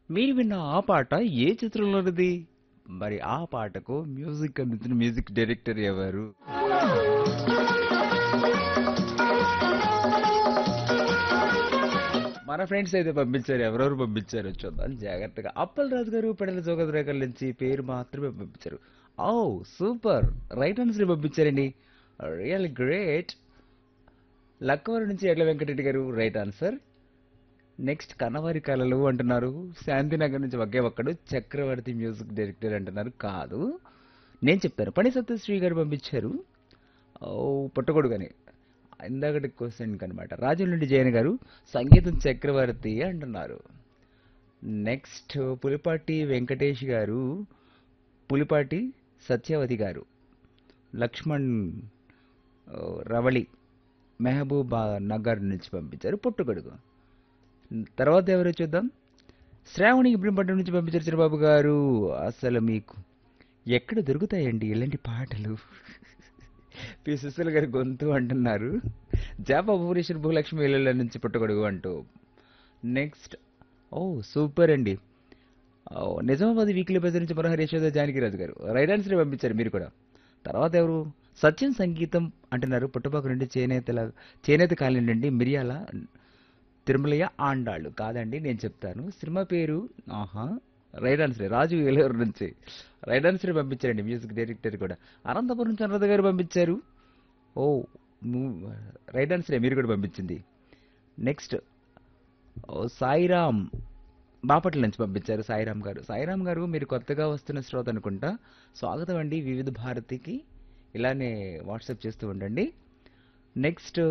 మీరు విన్న ఆ పాట ఏ చిత్రంలోనిది మరి ఆ పాటకు మ్యూజిక్ అందించిన మ్యూజిక్ డైరెక్టర్ ఎవరు మన ఫ్రెండ్స్ అయితే పంపించారు ఎవరెవరు పంపించారు చూద్దాం జాగ్రత్తగా అప్పల్ రాజు గారు పెడల జోగద్రేఖల నుంచి పేరు మాత్రమే పంపించారు ఓ సూపర్ రైట్ ఆన్సర్ పంపించారండి రియల్ గ్రేట్ లక్కవరం నుంచి ఎడ్ల వెంకటరెడ్డి గారు రైట్ ఆన్సర్ నెక్స్ట్ కనవారి కళలు అంటున్నారు శాంతినగర్ నుంచి ఒకే ఒక్కడు చక్రవర్తి మ్యూజిక్ డైరెక్టర్ అంటున్నారు కాదు నేను చెప్తాను పని సత్యశ్రీ గారు పంపించారు ఓ పుట్టగొడుగని ఇందాకటి క్వశ్చన్ అనమాట రాజుల నుండి జయన్ గారు సంగీతం చక్రవర్తి అంటున్నారు నెక్స్ట్ పులిపాటి వెంకటేష్ గారు పులిపాటి సత్యవతి గారు లక్ష్మణ్ ఓ, రవళి మెహబూబా నగర్ నుంచి పంపించారు పుట్టుగొడుగు తర్వాత ఎవరో చూద్దాం శ్రావణి ఇబ్రహంపట్నం నుంచి పంపించారు చంద్రబాబు గారు అసలు మీకు ఎక్కడ దొరుకుతాయండి ఇలాంటి పాటలు పి సుశీల గారి గొంతు అంటున్నారు జాపా భువనేశ్వర్ భూలక్ష్మి ఇళ్ళ నుంచి పుట్టగొడుగు అంటూ నెక్స్ట్ ఓ సూపర్ అండి ఓ, నిజామాబాద్ వీక్లీ బజార్ నుంచి మనోహర్ యశోద జానకిరాజు గారు రైట్ ఆన్సర్ పంపించారు మీరు కూడా తర్వాత ఎవరు సత్యం సంగీతం అంటున్నారు పుట్టపాకు నుండి చేనేతల చేనేత కాలనీ నుండి మిరియాల తిరుమలయ్య ఆండాళ్ళు కాదండి నేను చెప్తాను సినిమా పేరు ఆహా రైట్ ఆన్సర్ రాజు ఏలూరు నుంచి రైట్ ఆన్సర్ పంపించారండి మ్యూజిక్ డైరెక్టర్ కూడా అనంతపురం నుంచి అనురాధ గారు పంపించారు ఓ ము- రైట్ ఆన్సరే మీరు కూడా పంపించింది నెక్స్ట్ ఓ సాయిరామ్ బాపట్ల నుంచి పంపించారు సాయిరామ్ గారు సాయిరామ్ గారు మీరు కొత్తగా వస్తున్న శ్రోత అనుకుంటా స్వాగతం అండి వివిధ భారతికి ఇలానే వాట్సాప్ చేస్తూ ఉండండి నెక్స్ట్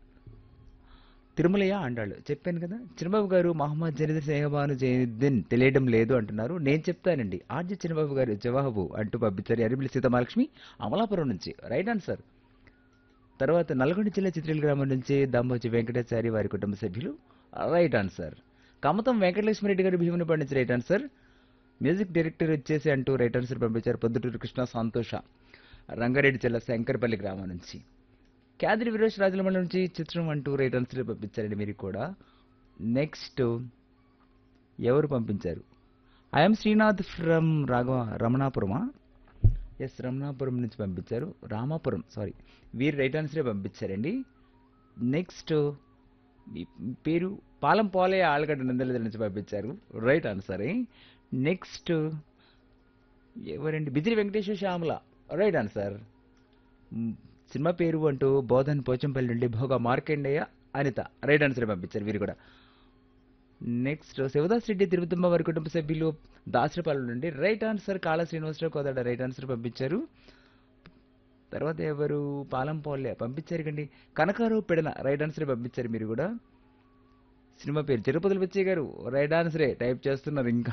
తిరుమలయ్య అంటాడు చెప్పాను కదా చిన్నబాబు గారు మహమ్మద్ జనీద్ స్నేహబాను జైనుద్దీన్ తెలియడం లేదు అంటున్నారు నేను చెప్తానండి ఆర్జి చిన్నబాబు గారు జవాబు అంటూ పంపించారు అరిమిలి సీతమహాలక్ష్మి అమలాపురం నుంచి రైట్ ఆన్సర్ తర్వాత నల్గొండ జిల్లా చిత్రీల గ్రామం నుంచి దాంబోజి వెంకటాచారి వారి కుటుంబ సభ్యులు రైట్ ఆన్సర్ కమతం వెంకటలక్ష్మిరెడ్డి గారు భీముని పండించి రైట్ ఆన్సర్ మ్యూజిక్ డైరెక్టర్ వచ్చేసి అంటూ రైట్ ఆన్సర్ పంపించారు పొద్దుటూరు కృష్ణ సంతోష రంగారెడ్డి జిల్లా శంకర్పల్లి గ్రామం నుంచి క్యాదిరి వీరేష్ రాజులమల్ల నుంచి చిత్రం అంటూ రైట్ ఆన్సర్ పంపించారండి మీరు కూడా నెక్స్ట్ ఎవరు పంపించారు ఐఎమ్ శ్రీనాథ్ ఫ్రమ్ రాఘవ రమణాపురమా ఎస్ రమణాపురం నుంచి పంపించారు రామాపురం సారీ వీరు రైట్ ఆన్సరే పంపించారండి నెక్స్ట్ మీ పేరు పాలం పోలే ఆలగడ్డ నందలిద నుంచి పంపించారు రైట్ ఆన్సరే నెక్స్ట్ ఎవరండి బిజిలి వెంకటేశ్వర శ్యామల రైట్ ఆన్సర్ మ్, సినిమా పేరు అంటూ బోధన్ పోచంపల్లి నుండి భోగ మార్కండేయ అనిత రైట్ ఆన్సర్ పంపించారు వీరు కూడా నెక్స్ట్ శివదాస్ రెడ్డి తిరుపతమ్మ వారి కుటుంబ సభ్యులు దాసరపాలెం నుండి రైట్ ఆన్సర్ కాళ శ్రీనివాసరావు కోదాడ రైట్ ఆన్సర్ పంపించారు తర్వాత ఎవరు పాలం పోలే పంపించారు కండి కనకారావు పెడన రైట్ ఆన్సరే పంపించారు మీరు కూడా సినిమా పేరు తిరుపతిలో వచ్చే గారు రైట్ ఆన్సరే టైప్ చేస్తున్నారు ఇంకా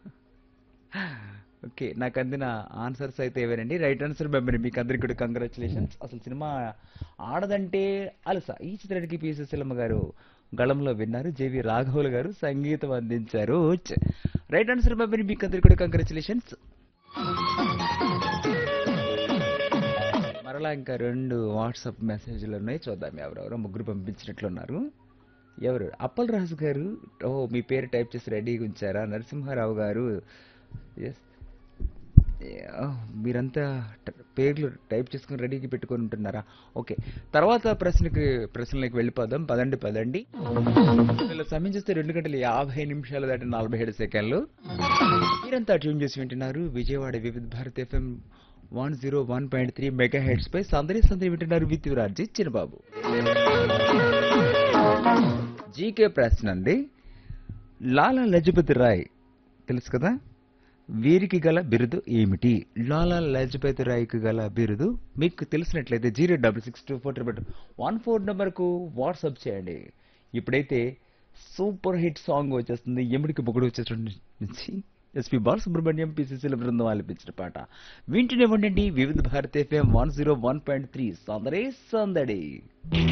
ఓకే నాకు అందిన ఆన్సర్స్ అయితే ఇవేనండి రైట్ ఆన్సర్ పంపండి మీకు అందరికి కూడా కంగ్రాచులేషన్స్ అసలు సినిమా ఆడదంటే అలస ఈ చిత్రానికి పి సుశీలమ్మ గారు గళంలో విన్నారు జేవి రాఘవులు గారు సంగీతం అందించారు రైట్ ఆన్సర్ పంపండి మీకు అందరికి కూడా కంగ్రాచులేషన్స్ మరలా ఇంకా రెండు వాట్సాప్ మెసేజ్లు ఉన్నాయి చూద్దాం ఎవరెవరో ముగ్గురు పంపించినట్లున్నారు ఎవరు అప్పల్ రాజు గారు ఓ మీ పేరు టైప్ చేసి రెడీగా ఉంచారా నరసింహారావు గారు ఎస్ మీరంతా ట- పేర్లు టైప్ చేసుకుని రెడీకి పెట్టుకొని ఉంటున్నారా ఓకే తర్వాత ప్రశ్నకి ప్రశ్నలకు వెళ్ళిపోదాం పదండి పదండి ఇలా సమయం చూస్తే రెండు గంటల యాభై నిమిషాలు దాటి నలభై ఏడు సెకండ్లు మీరంతా ట్యూన్ చేసి వింటున్నారు Vijayawada Vividh Bharat FM one zero one point three mega hits పై సందరి సందరి వింటున్నారు విత్ రాజీ చిన్నబాబు జీకే ప్రశ్న అండి లాలా లజపతి రాయ్ తెలుసు కదా వీరికి గల బిరుదు ఏమిటి లాలా లజపతి రాయ్కి గల బిరుదు మీకు తెలిసినట్లయితే zero double six two four triple one four నెంబర్కు వాట్సాప్ చేయండి ఇప్పుడైతే సూపర్ హిట్ సాంగ్ వచ్చేస్తుంది ఎముడికి బొగుడు వచ్చేటువంటి నుంచి ఎస్పి బాలసుబ్రహ్మణ్యం పిసిసిల బృందం ఆలపించిన పాట వింటూనే ఉండండి Vividh Bharati FM one zero one point three సందడే సందడి